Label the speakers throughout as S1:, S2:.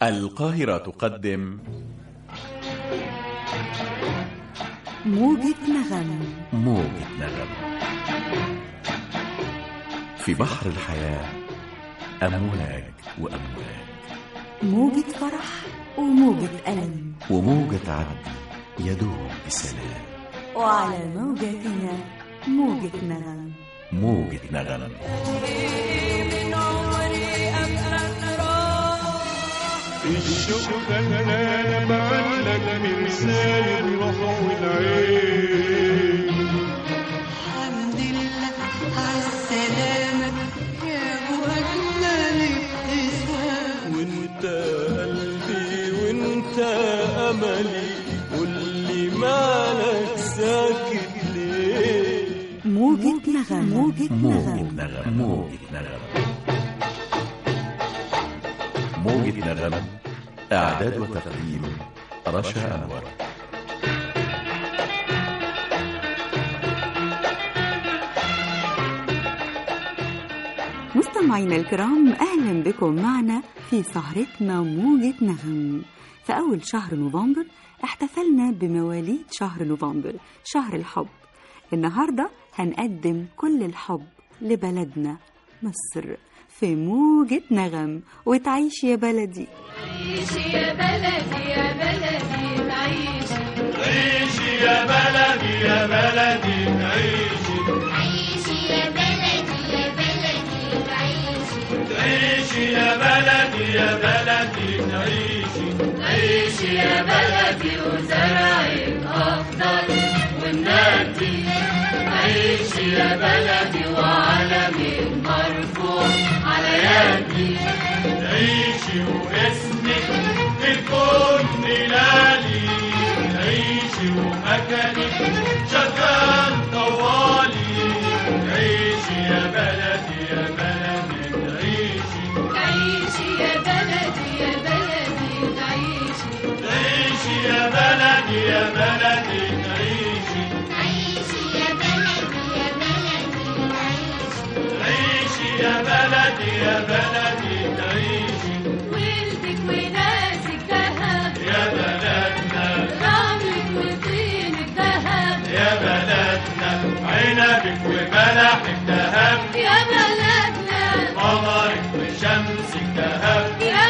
S1: القاهرة تقدم
S2: موجة نغم
S1: موجة نغم في بحر الحياة أمواج وأمواج
S2: موجة فرح وموجة ألم
S1: وموجة عدل يدوم بسلام
S2: وعلى موجتنا موجة نغم
S1: موجة نغم
S3: الشوق خلانا بعلق مرسال الروح والعين
S4: الحمد لله على السلامة يا أبو أجمل ابتسام
S3: وانت قلبي وانت املي قولي مالك ساكت ليه
S2: موجة نغم موجة
S1: موجة
S2: نغم
S1: نغم موجة نغم موجة نغم إعداد وتقديم رشا أنور
S2: مستمعينا الكرام أهلا بكم معنا في سهرتنا موجة نغم في أول شهر نوفمبر احتفلنا بمواليد شهر نوفمبر شهر الحب النهاردة هنقدم كل الحب لبلدنا مصر في موجة نغم وتعيش يا بلدي
S5: عيشي يا بلدي يا بلدي تعيشي
S3: عيشي يا بلدي يا بلدي عيشي
S5: عيشي يا بلدي يا بلدي تعيشي
S3: عيشي يا بلدي يا بلدي عيشي
S5: عيشي يا بلدي وزرعك أخضر والنادي عيشي يا بلدي وعلمك مرفوع على يدي
S3: عيشي واسمك الكون ملالي عيشي ومكانك شغال طوالي عيشي يا بلدي يا بلدي عيشي
S5: عيشي يا بلدي يا بلدي تعيشي
S3: عيشي يا بلدي يا بلدي عيشي
S5: عيشي يا بلدي يا بلدي تعيشي
S3: عيشي يا بلدي يا بلدي عيشي
S5: ولدك وناسك دهب
S3: يا بلدنا
S5: رملك وطينك دهب
S3: يا بلدنا عنبك وبلحك ذهب
S5: يا بلدنا
S3: قمرك وشمسك ذهب
S5: يا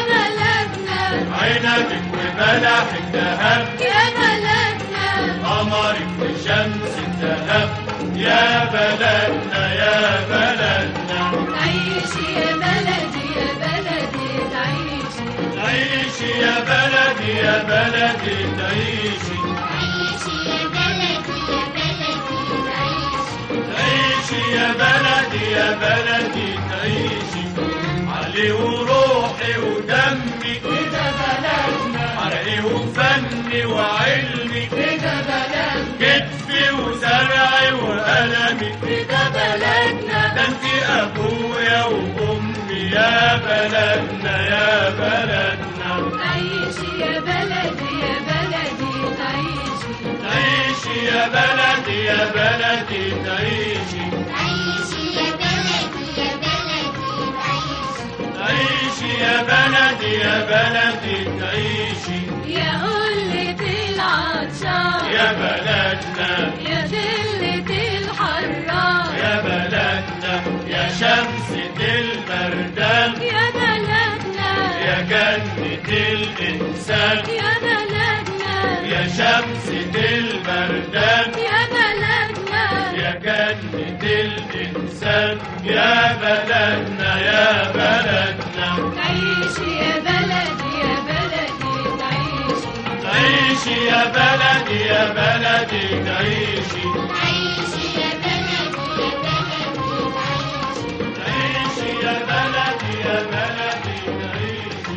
S5: بلدنا
S3: عنبك وبلحك ذهب
S5: يا بلدنا
S3: قمرك وشمسك ذهب يا بلدنا يا بلدنا
S5: عيشي يا بلدي يا بلدي تعيشي
S3: عيشي يا بلدي يا بلدي تعيشي
S5: عيشي يا بلدي يا بلدي تعيشي
S3: عيشي يا بلدي يا بلدي تعيشي علي وروحي ودمي
S5: ده بلدنا
S3: عرقي وفني وعلمي
S5: ده بلدنا
S3: كتفي وزرعي وقلمي
S5: ده بلدنا
S3: ده انت ابويا وامي يا بلدنا يا بلدنا
S5: عيشي يا بلدي يا بلدي تعيشي
S3: تعيشي يا بلدي يا بلدي تعيشي
S5: عيشي يا بلدي يا بلدي تعيشي
S3: تعيشي يا بلدي يا بلدي تعيشي
S5: يا قلة العطشان
S3: يا بلدنا
S5: يا دلة الحران
S3: يا بلدنا يا شمسة البردان
S5: يا بلدنا
S3: يا جنة الإنسان
S5: يا بلدنا
S3: يا شمسة البردان
S5: يا بلدنا
S3: يا جنة الإنسان يا بلدنا يا بلدنا
S5: عيشي يا بلدي يا بلدي تعيشي
S3: تعيشي يا بلدي يا بلدي تعيشي
S5: عيشي يا بلدي يا بلدي تعيشي
S3: تعيشي يا بلدي يا بلدي تعيشي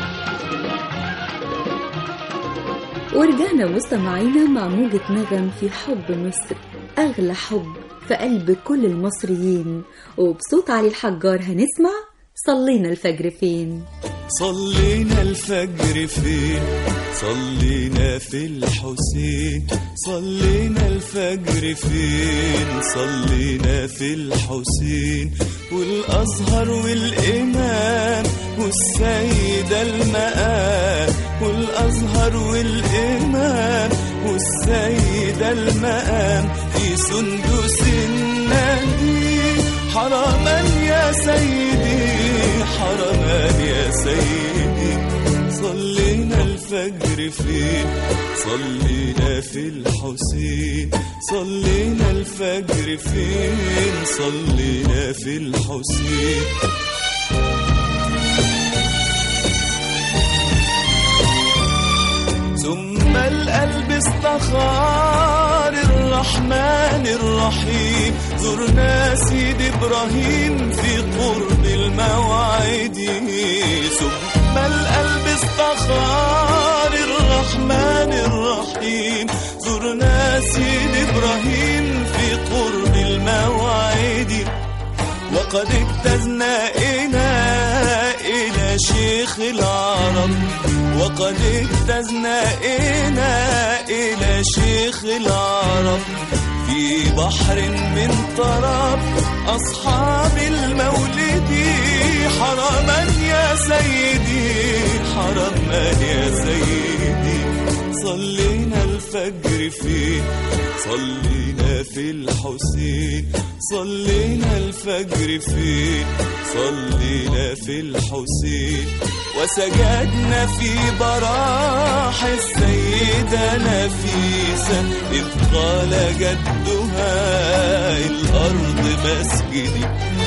S2: ورجعنا مستمعينا مع موجة نغم في حب مصر أغلى حب في قلب كل المصريين وبصوت علي الحجار هنسمع صلينا الفجر فين
S6: صلينا الفجر فين صلينا في الحسين صلينا الفجر فين صلينا في الحسين والأزهر والإمام والسيدة المقام والأزهر والإمام والسيدة المقام في سندس النبي حرما يا سيدي حرما يا سيدي صلينا الفجر فين صلينا في الحسين صلينا الفجر فين صلينا في الحسين ثم القلب استخار الرحمن الرحيم زرنا سيد ابراهيم في قرب الموعد ثم القلب استخار الرحمن الرحيم زرنا سيد ابراهيم في قرب الموعد وقد اجتزنا إلى إلى شيخ العرب وقد اجتزنا إلى إلى شيخ العرب في بحر من طرب أصحاب المولد حرما يا سيدي حرما يا سيدي صلينا الفجر فين صلينا في الحسين صلينا الفجر فين صلينا في الحسين وسجدنا في براح السيدة نفيسة إذ قال جدها الأرض مسجدي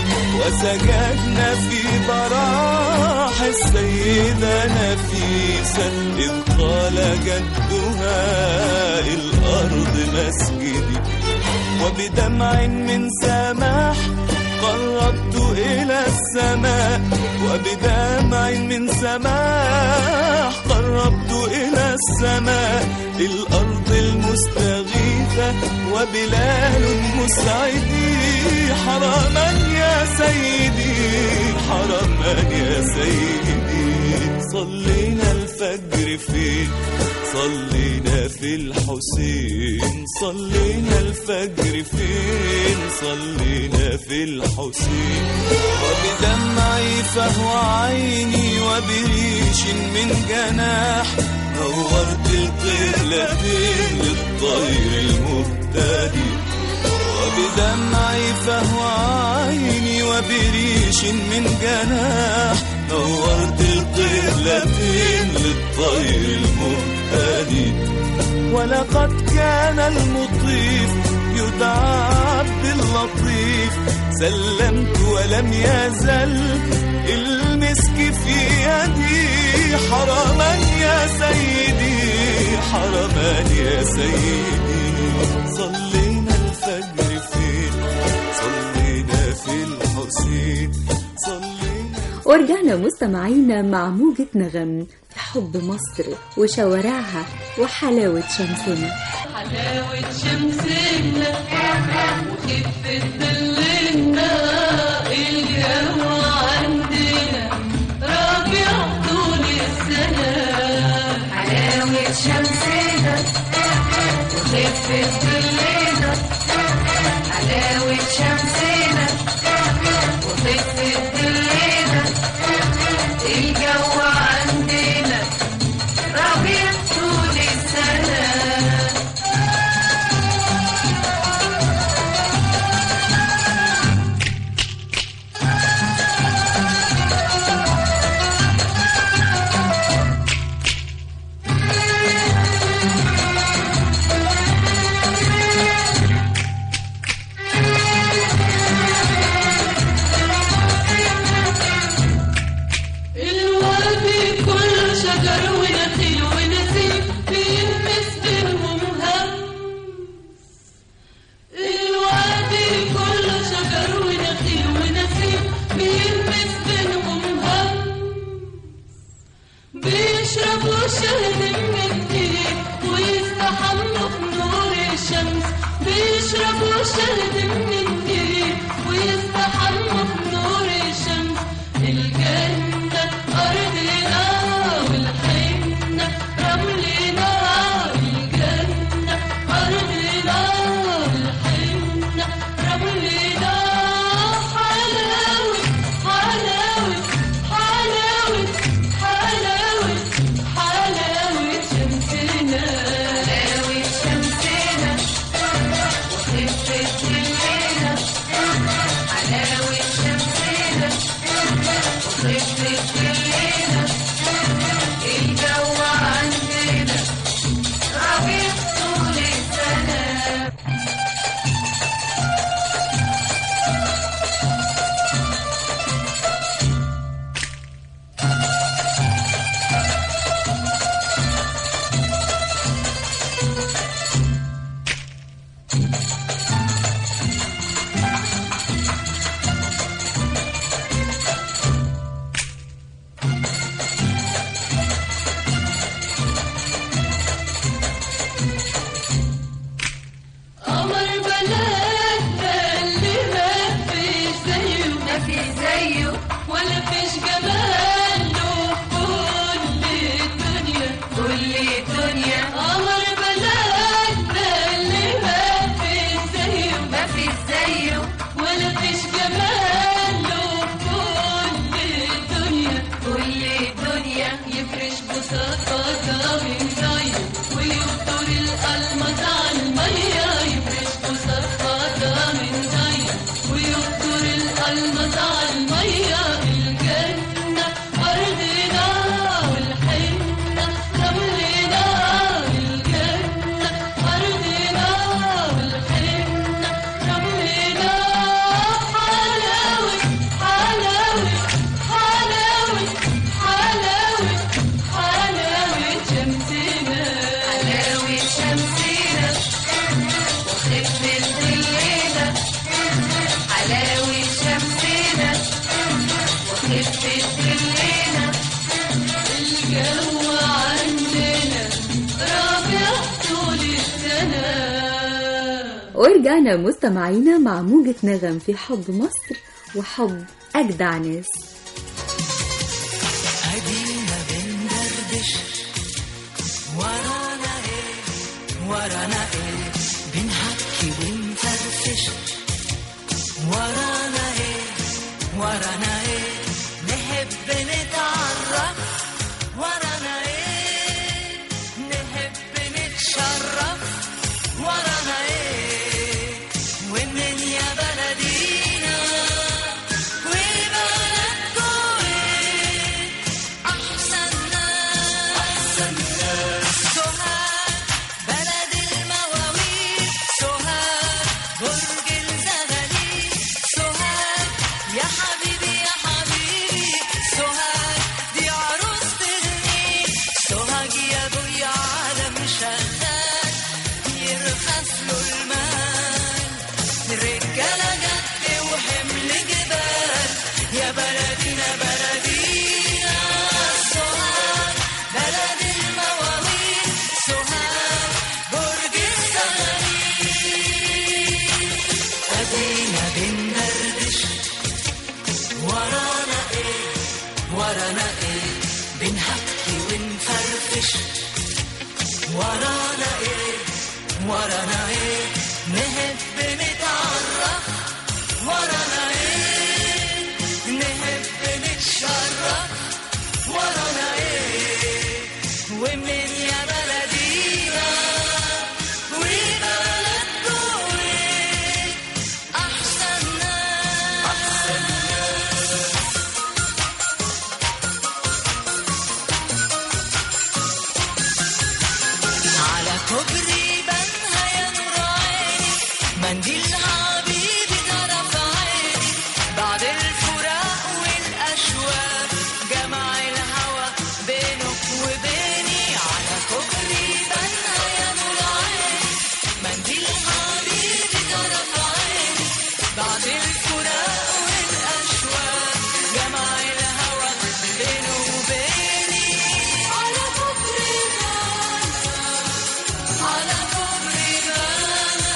S6: وسجدنا في براح السيدة نفيسة إذ قال جدها الأرض مسجدي وبدمع من سماح قربت إلى السماء وبدمع من سماح قربت إلى السماء الأرض المستغيثة وبلال مسعدي حرما يا سيدي حرما يا سيدي صلينا الفجر فين صلينا في الحسين صلينا الفجر فين صلينا في الحسين وبدمعي فهو عيني وبريش من جناح نورت القبلتين للطير المهتدي وبدمعي فهو عيني وبريش من جناح نورت القبلتين للطير المهتدي ولقد كان المطيف يدعى عبد اللطيف سلمت ولم يزل المسك في يدي حرما يا سيدي حرما يا سيدي صلينا الفجر فين صلينا في الحسين صلينا
S2: ورجعنا مستمعينا مع موجة نغم في حب مصر وشوارعها وحلاوة شمسنا
S5: حلاوة شمسنا وخفة ظلنا الجو عندنا ربيع طول السنة حلاوة شمسنا وخفة ظلنا حلاوة شمسنا وخفة ظلنا الجو عندنا ربيع طول السنة الوادي كله شجر ونخيل ونسيم بيلمس بينهم همس الوادي كله شجر ونخيل ونسيم بيلمس بينهم همس بيشربوا شهد من الدين ويستحموا في نور الشمس بيشربوا شهد من الدين ويستحموا في نور الشمس الجنة أرضنا والحنة رملنا الجنة أرضنا والحنة رملنا حلاوة حلاوة حلاوة دنيا قمر بلدنا اللي ما في زيه ما في زيه ولا فيش جماله في كل الدنيا كل الدنيا يفرش بساطة من زيه ويفطر الألماس على المية يفرش بساطة من زيه ويفطر الألماس على المية الجنة أرضنا والحنة رملنا الجنة أرضنا والحنة رملنا حلاوة حلاوة حلاوة حلاوة حلاوة شمسنا حلاوة شمسنا وخفة ظلنا حلاوة شمسنا وخفة ظلنا الجو عندنا ربيع طول السنة
S2: ورجعنا مستمعينا مع موجة نغم في حب مصر وحب أجدع ناس
S7: ادينا بندردش ورانا ايه ورانا ايه بنحكي ونفرفش ورانا ايه ورانا ايه نحب نتعرف ورانا ايه نحب نتشرف ورانا ايه ومن يا بلدينا وبلدكوا ايه أحسن ناس أحسن ناس سوهاج بلد المواويل سوهاج برج الزغاليل سوهاج يا حبيبي يا حبيبي سوهاج دي عروسة النيل سوهاج يا ابويا عالم شغال يرخص له المال رجالة جد وحمل جبال يا بلدينا بلدينا سوهاج بلد المواويل سوهاج برج الزغاليل ادينا بندردش ورانا ايه ورانا ايه بنحكي ونفرفش ورانا ايه ورانا ايه نحب نتعرف ورانا ايه نحب نتشرف ورانا ايه ومن يا بلدينا وبلدكوا ايه احسن ناس احسن على كوبري بنها يا نور عيني منديل حبيبي طرف عيني بعد الفراق والأشواق جمع الهوى بينك وبيني على كوبري بنها يا نور عيني منديل حبيبي طرف عيني بعد الفراق والأشواق جمع الهوى بينه وبيني على كوبري بنها على كوبري بنها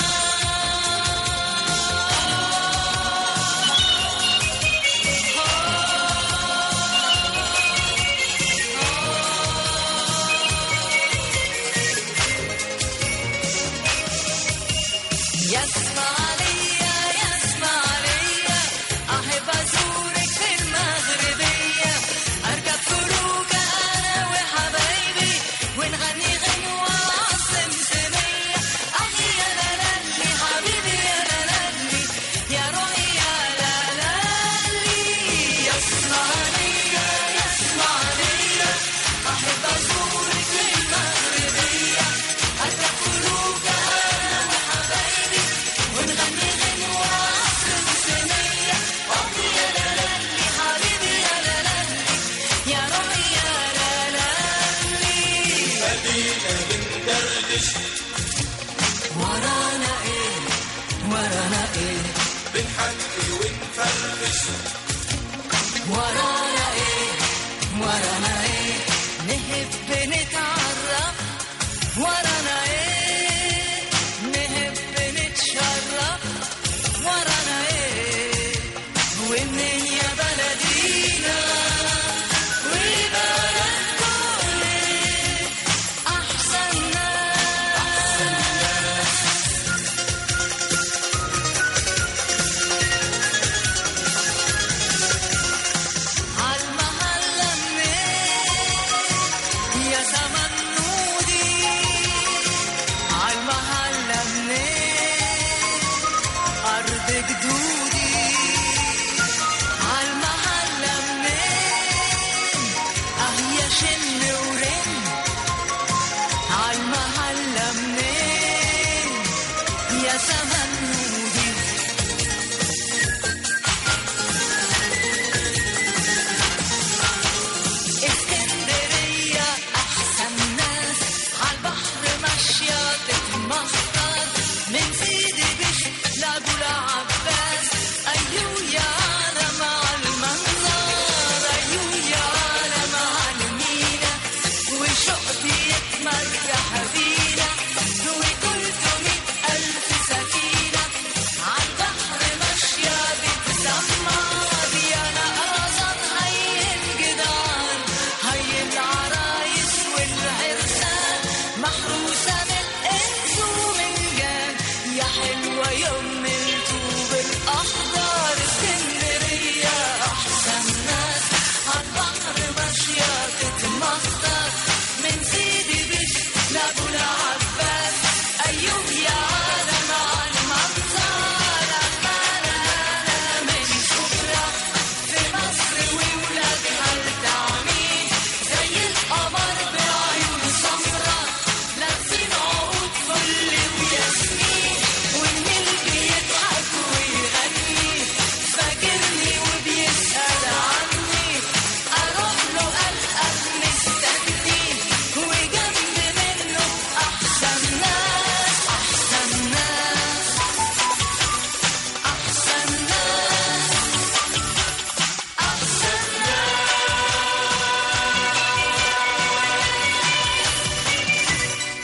S7: يسمع ليا يسمع ليا أحب أزورك في المغربية أركب فروجة أنا وحبايبي ونغني غنوة عالسمسمية أحي يا لالي حبيبي يا لالي يا روحي يا لالي يسمع ليا يسمع ليا أحب أزورك في المغربية أركب فروجة أنا وحبايبي ونغني غنوة عالسمسمية أحي يا لالي حبيبي يا لالي يا روحي يا لالي ورانا ايه ورانا ايه بنحكي ونفرفش ورانا ايه ورانا ايه نحب نتعرف ورانا ايه نحب نتشرف ورانا ايه ومنين يا بلدينا وبلدكوا ايه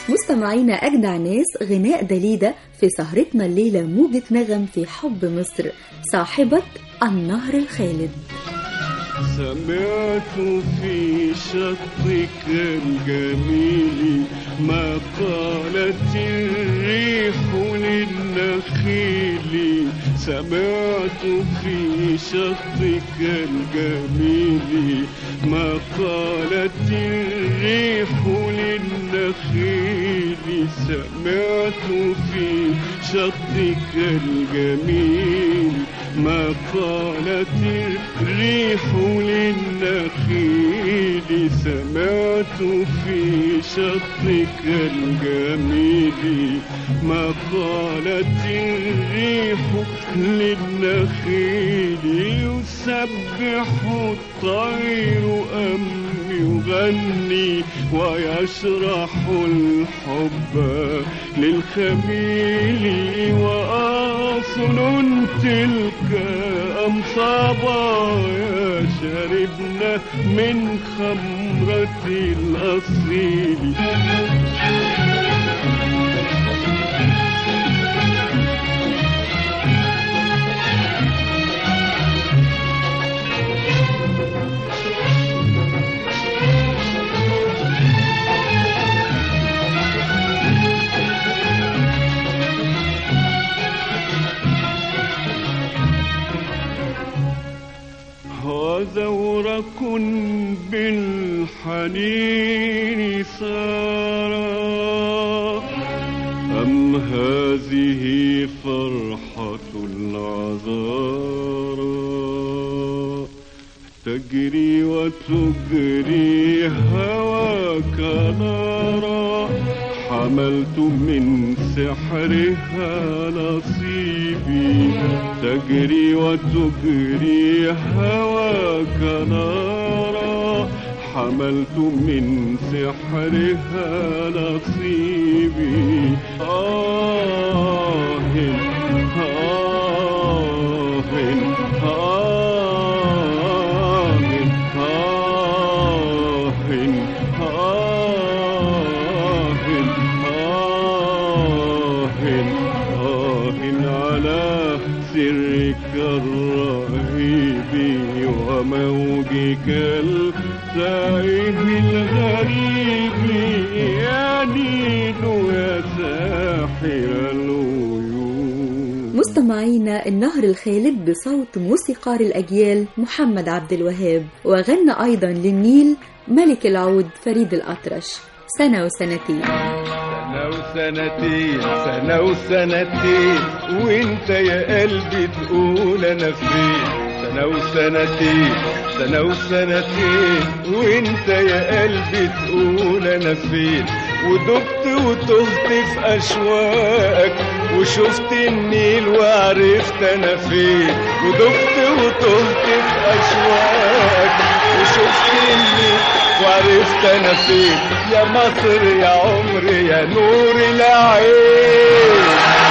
S2: مستمعينا أجدع ناس غناء دليدة في سهرتنا الليلة موجة نغم في حب مصر صاحبة النهر الخالد
S3: سمعت في شطك الجميل ما قالت الريح للنخيل سمعت في شطك الجميل ما قالت الريح للنخيل سمعت في شطك الجميل ما قالت الريح للنخيل سمعت في شطك الجميل ما قالت الريح للنخيل يسبح الطير أم يغني ويشرح الحب للخميل وأصل تلك أم صبايا شربنا من خمرة الأصيل وزورق بالحنين سارا أم هذه فرحة العذارى تجري وتجري هواك نارا حملت من سحرها نصيبي تجري وتجري هواك نارا حملت من سحرها نصيبي آه آه آه آه على سرك الرهيب وموجك السائب الغريب يا نيل يا ساحر العيون
S2: مستمعينا النهر الخالد بصوت موسيقار الأجيال محمد عبد الوهاب وغنى أيضا للنيل ملك العود فريد الأطرش سنة وسنتين
S3: سنة وسنتين سنة وسنتين وانت يا قلبي تقول انا فين سنة وسنتين سنة وسنتين وانت يا قلبي تقول انا فين ودبت وتهت في اشواقك وشفت النيل وعرفت انا فين ودبت وتهت في اشواقك وشفت النيل وعرفت انا فين يا مصر يا عمري يا نور العين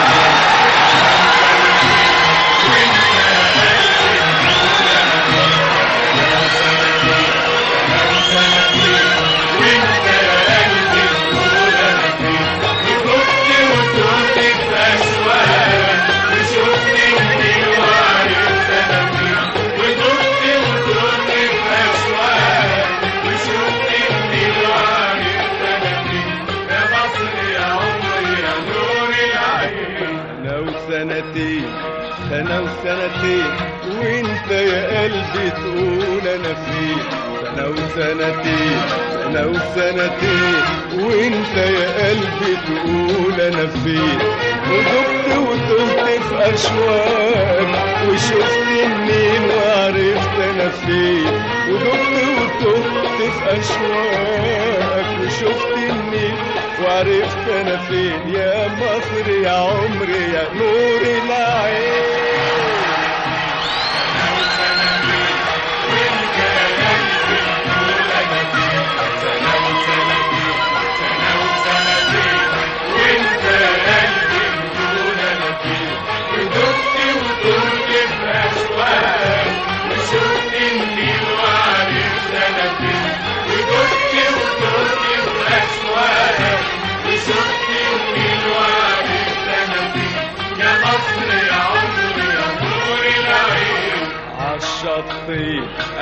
S3: سنة وسنتين سنة وسنتين وانت يا قلبي تقول انا فين سنة وسنتين سنة وسنتين وانت يا قلبي تقول انا فين ودبت وتهت في اشواق وشفت النيل وعرفت انا فين ودبت وتهت في اشواق وشفت النيل وعرفت انا فين يا مصر يا عمري يا نور العين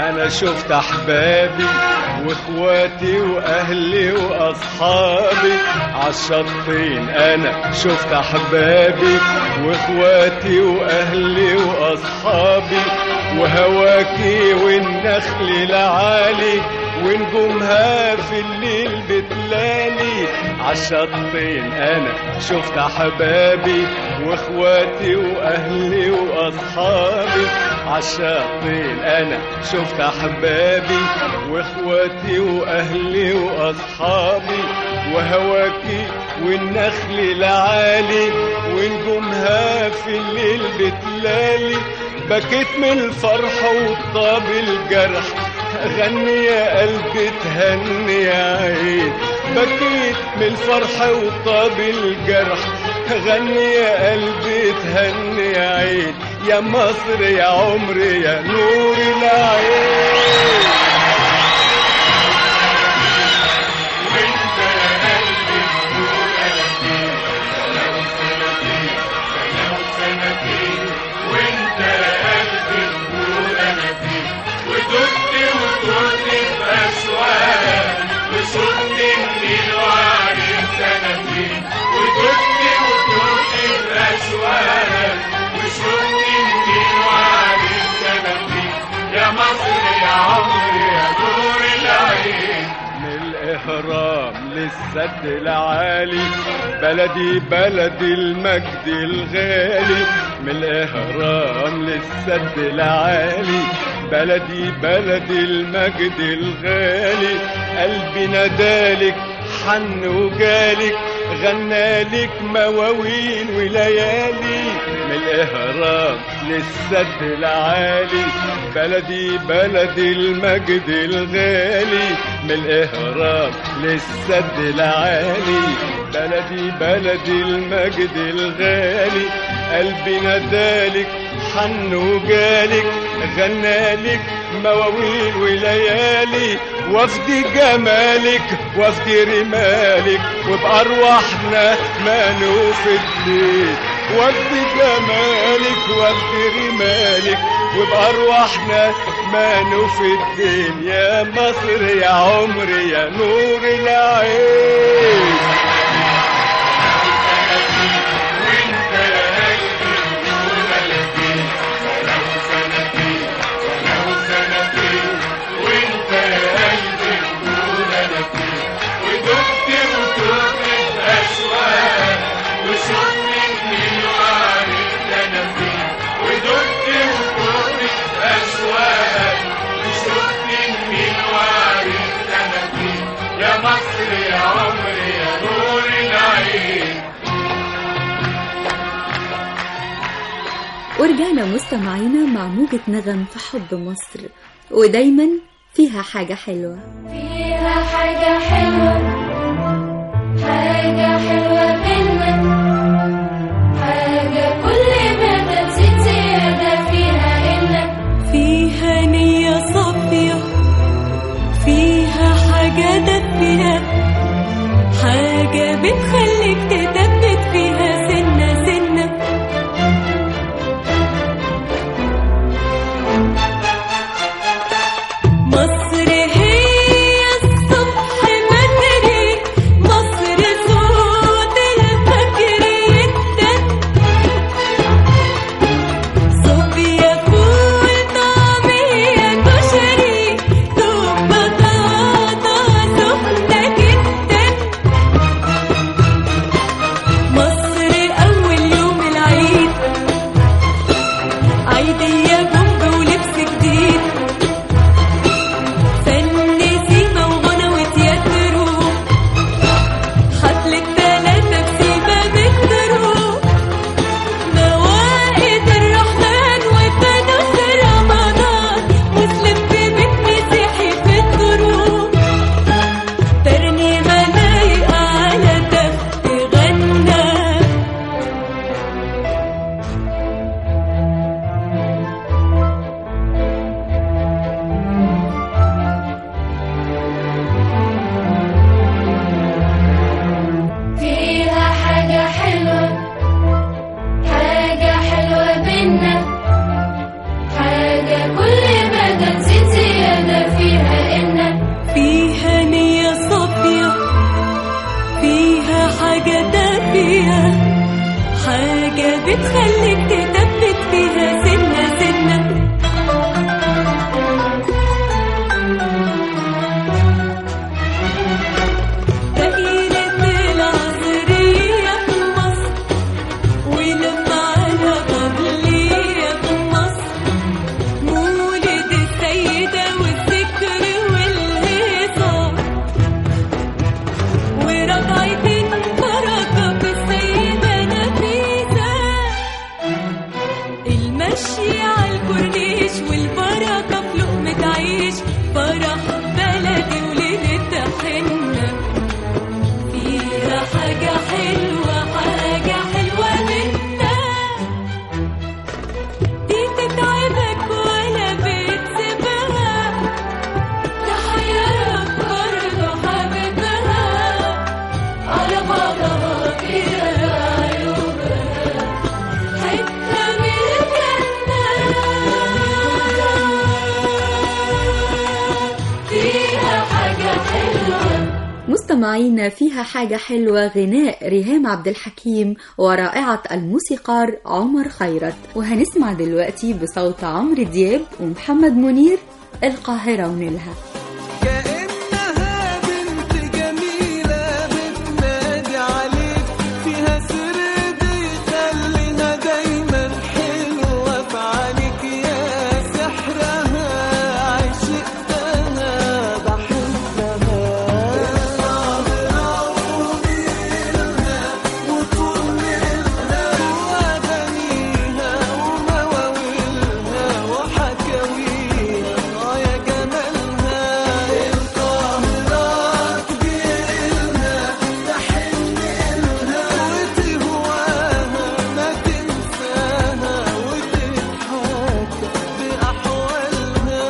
S8: انا شفت احبابي واخواتي واهلي واصحابي عالشطين انا شفت احبابي واخواتي واهلي واصحابي وهواكي والنخل العالي ونجومها في الليل بتلالي عالشطين انا شفت احبابي واخواتي واهلي واصحابي عالشطين انا شفت احبابي واخواتي واهلي واصحابي وهواكي والنخل العالي ونجومها في الليل بتلالي بكيت من الفرح وطاب الجرح غني يا قلبي تهني يا عين بكيت من الفرح وطاب الجرح غني يا قلبي تهني يا عين يا مصر يا عمري يا نور العين من الإهرام للسد العالي بلدي بلدي المجد الغالي من الإهرام للسد العالي بلدي بلدي المجد الغالي قلبي ندالك حن وجالك غنالك مواويل وليالي من الإهرام للسد العالي بلدي بلدي المجد الغالي من الإهرام للسد العالي بلدي بلدي المجد الغالي قلبي ندالك حن وجالك غنالك مواويل وليالي وفد جمالك وفد رمالك وبأرواحنا ما نوفي الليل وفد جمالك وفد رمالك وبأرواحنا ما نوفي الدين يا مصر يا عمري يا نور العين
S2: ورجعنا مستمعينا مع موجة نغم في حب مصر ودايما فيها حاجة حلوة
S5: فيها حاجة حلوة حاجة حلوة منا حاجة كل ما تزيد زيادة فيها إنك
S4: فيها نية صافية فيها حاجة دفية حاجة بتخليك تثبت فيها سنة سنة مصر هي الصبح من بتخليك تثبت فيها سنة سنة دقيقة العصرية في مصر ولما على قبلية في مصر مولد السيدة والذكر والهيصة ورجعتين بركة في السيدة نفيسة المشي على الكورنيش والبركة في لقمة عيش فرح بلدي وليلة حنة فيها حاجة حلوة حاجة حلوة منها دي تتعبك ولا بتسيبها تحيرك برضه حبيبها على بعضها فيها عيوبها حتة من الجنة فيها حاجة حلوة
S2: مستمعينا فيها حاجة حلوة غناء ريهام عبد الحكيم ورائعة الموسيقار عمر خيرت وهنسمع دلوقتي بصوت عمرو دياب ومحمد منير القاهرة ونيلها
S6: كأنها بنت جميلة بتنادي عليك فيها سر بيخليها دايما حلوة في عينيك يا سحرها عشقتها بحبها وطول وأغانيها ومواويلها وحكاويها آه يا جمالها القاهرة كبيرها تحن إلها وتهواها ما تنساها وتضحك بأحوالها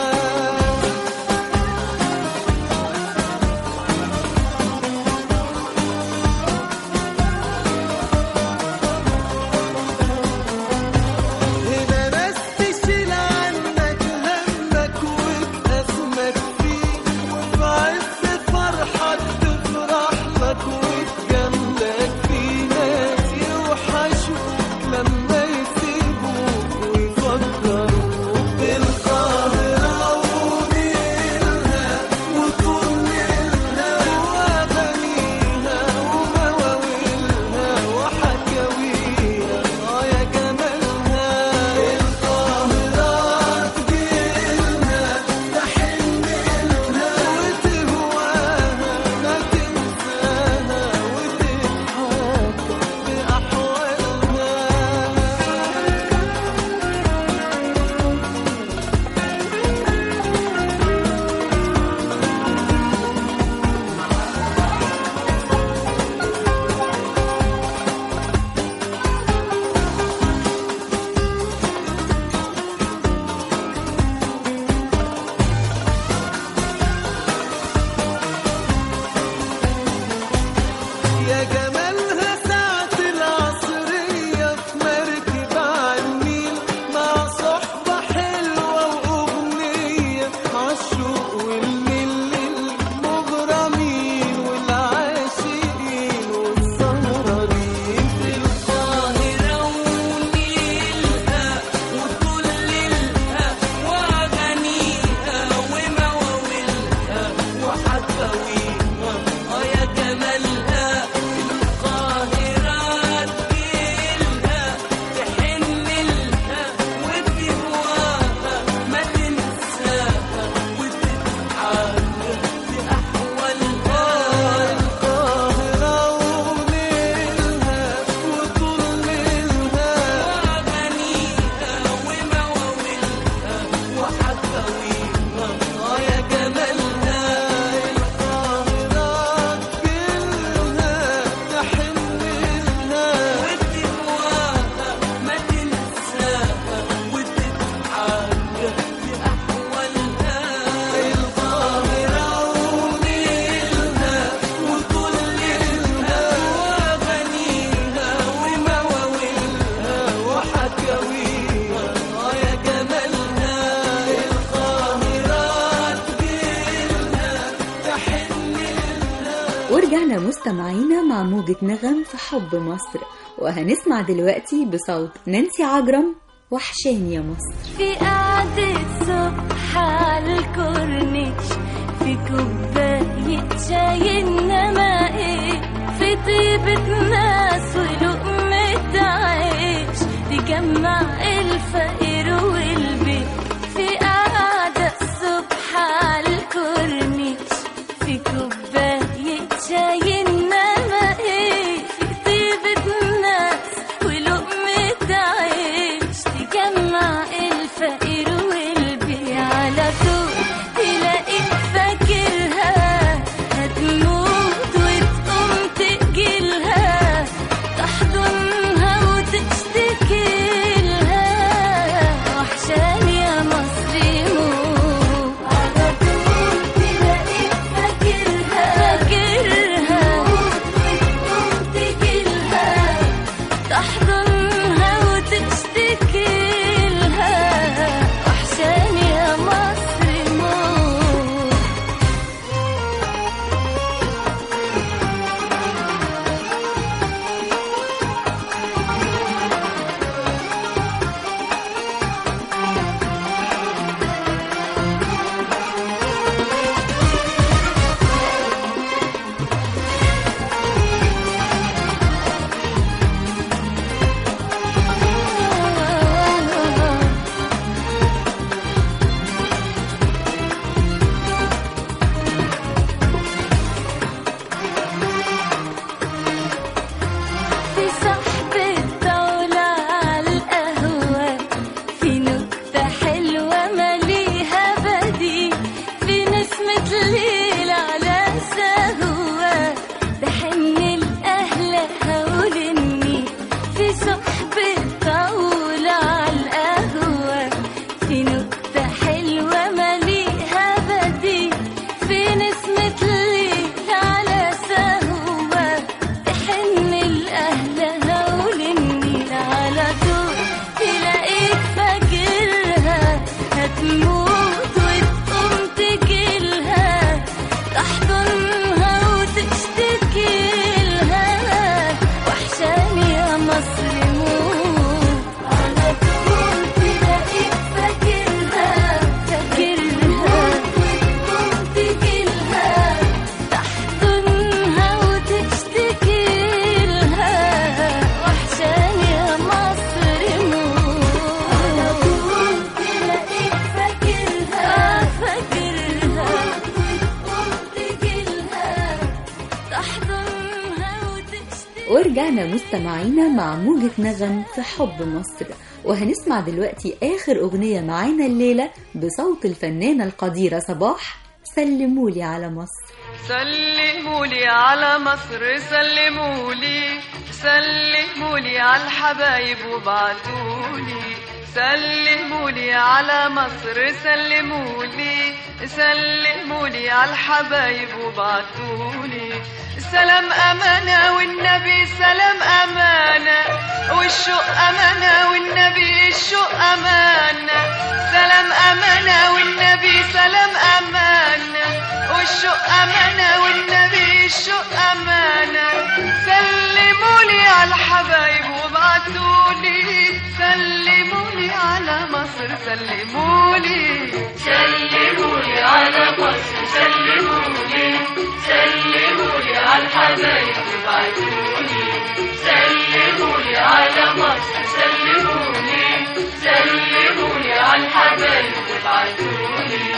S6: هنا ناس تشيل عنك همك وتأزمك فيه وفي عز فرحك تفرح لك وتجاملك فيه ناس يوحشوك لما يسيبوك ويفكروك بالقاهرة ونيلها وطولها وأغانيها ومواويلها وحكاويها آه يا جمالها القاهرة تجيلها تحن إلها وتهواها ما تنساها وتضحك بأحوالها يا جمالها ساعة العصرية في مركب عالنيل مع صحبة حلوة وأغنية عالشوق والنيل المغرمين والعاشقين والسهرانين في القاهرة ونيلها وطللها وأغانيها ومواويلها وحكاويها آه يا جمالها القاهرة
S2: ورجعنا مستمعينا مع موجة نغم في حب مصر وهنسمع دلوقتي بصوت نانسي عجرم وحشاني يا مصر
S4: في قعدة صبح على الكورنيش في كوباية شاي إنما إيه في طيبة ناس ولقمة عيش تجمع الفقير والبيت في قعدة الصبح على الكورنيش في كوباية شاي إنما إيه في طيبة ناس ولقمة عيش تجمع الفقير والبي على طول تلاقيك فاكرها هتموت وتقوم تجيلها تحضنها وتشتكي لها وحشاني يا مصري موت على طول تلاقيك فاكرها فاكرها وتقوم تجيلها تحضنها وتشتكي لها وحشاني يا مصر موت في صحبة طاولة على القهوة في نكتة حلوة مليها بديل في نسمة ليل على سهوة بحن الأهل هول النيل في صحبة طاولة على القهوة في نكتة حلوة مليها بديل في نسمة ليل على سهوة تحن الأهل هول النيل على طول تلاقيك فاكرها هتموت وتقوم تجيلها تحضنها وتشتكي لها وحشاني يا مصر موت على طول تلاقيك فاكرها فاكرها وتقوم تجيلها تحضنها وتشتكي لها وحشاني يا مصر موت على طول تلاقيك فاكرها فاكرها وتقوم تجيلها تحضنها وتشتكي
S2: ورجعنا مستمعينا مع موجة نغم في حب مصر وهنسمع دلوقتي آخر أغنية معانا الليلة بصوت الفنانة القديرة صباح سلمولي على مصر
S9: سلمولي على مصر سلمولي سلمولي على الحبايب وبعتولي سلمولي على مصر سلمولي سلمولي على الحبايب وبعتولي سلام أمانة والنبي سلام أمانة والشوق أمانة والنبي الشوق أمانة سلام أمانة والنبي سلام أمانة والشوق أمانة والنبي الشوق أمانة سلمولي على الحبايب وابعتولي سلمولي على مصر سلمولي
S3: سلمولي على مصر سلمولي سلمولي على الحبايب وابعتولي سلمولي على مصر سلمولي سلمولي على الحبايب وابعتولي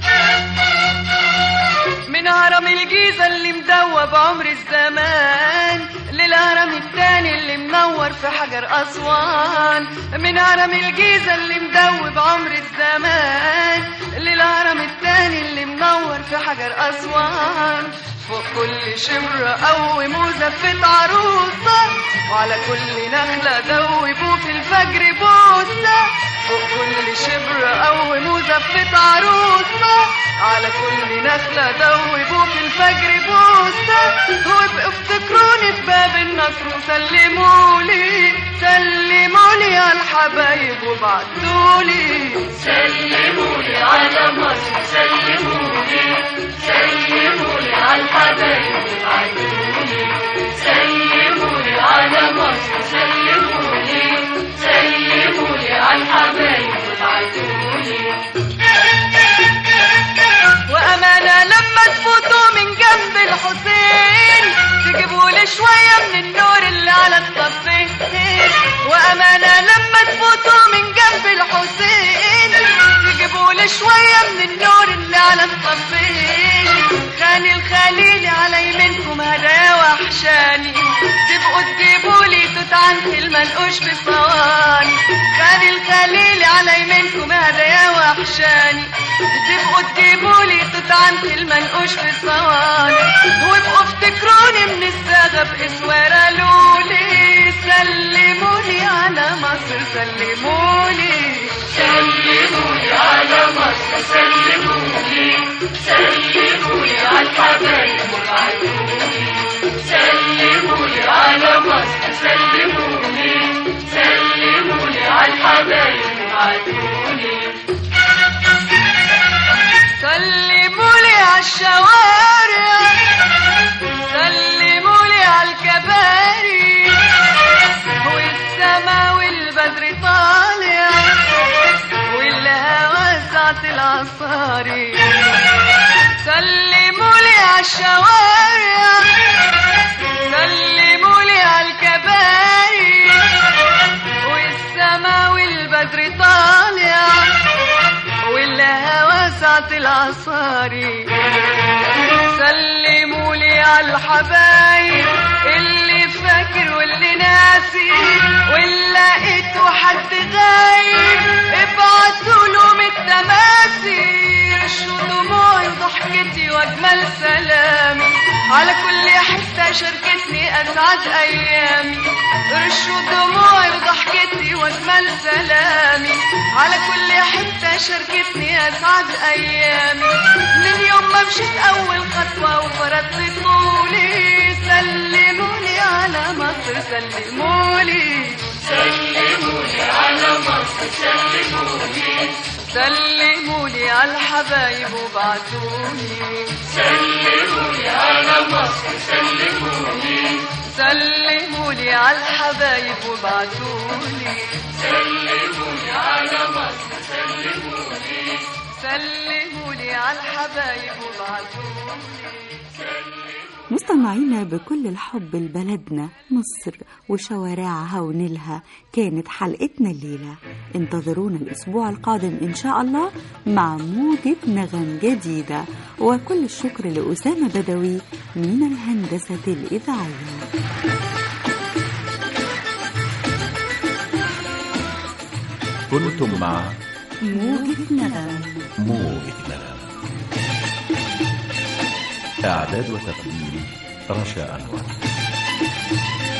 S9: من هرم الجيزة اللي مدوب عمر الزمان للهرم التاني اللي منور في حجر أسوان من هرم الجيزة اللي مدوب عمر الزمان للهرم التاني اللي منور في حجر أسوان فوق كل شمرة قوم وزفت عروسة وعلى كل نخلة دوبوا في الفجر بوسة فوق كل شبر قوم وزفت عروسة على كل نخلة دوبوا في الفجر بوسة وابقوا افتكروني في باب النصر وسلمولي سلمولي على الحبايب وبعتولي
S3: سلمولي على مصر سلمولي سلمولي على الحبايب وابعتولي
S9: الحسين تجيبوا لي شوية من النور اللي على الطفين وأمانة لما تفوتوا من جنب الحسين تجيبوا لي شوية من النور اللي على الطفين خاني الخليل على يمينكم هدايا وحشاني تبقوا تجيبوا لي توت عنتي المنقوش بصواني خاني الخليل على يمينكم هدايا وحشاني تبقوا تجيبوا لي توت عنتي المنقوش بصواني وابقوا افتكروني من الساغة باسوارة لولي سلموني على مصر سلموني
S3: سلموني على مصر سلموني سلموني على الحبايب وابعتوني سلموني على مصر سلموني سلموني على الحبايب وابعتوني
S9: سلموا لي على الشوارع سلموا لي على الكباري والسما والبدر طالع والهوى ساعة العصاري سلموا لي على الشوارع سلموا لي على الكباري والسما والبدر طالع والهوى ساعة العصاري سلموا لي على الحبايب اللي فاكر واللي ناسي واللي لقيته حد غايب ابعتوا لهم التماثيل شو دموعي وضحكتي واجمل سلامي على كل حتة شاركتني اسعد ايامي رشوا دموعي وضحكتي واجمل سلامي على كل حتة شاركتني اسعد ايامي من يوم ما مشيت اول خطوة وفرضت طولي سلموني على مصر سلموني
S3: سلموني على مصر سلموني
S9: سلموني على الحبايب وبعتوني
S3: سلموني على مصر سلموني
S9: سلموني على الحبايب وبعتوني
S3: سلموني على مصر سلموني
S9: سلموني على الحبايب وبعتوني
S2: مستمعينا بكل الحب لبلدنا مصر وشوارعها ونيلها كانت حلقتنا الليلة انتظرونا الأسبوع القادم إن شاء الله مع موجة نغم جديدة وكل الشكر لأسامة بدوي من الهندسة الإذاعية
S1: كنتم مع
S2: موجة نغم
S1: موجة نغم إعداد وتقديم رشا أنور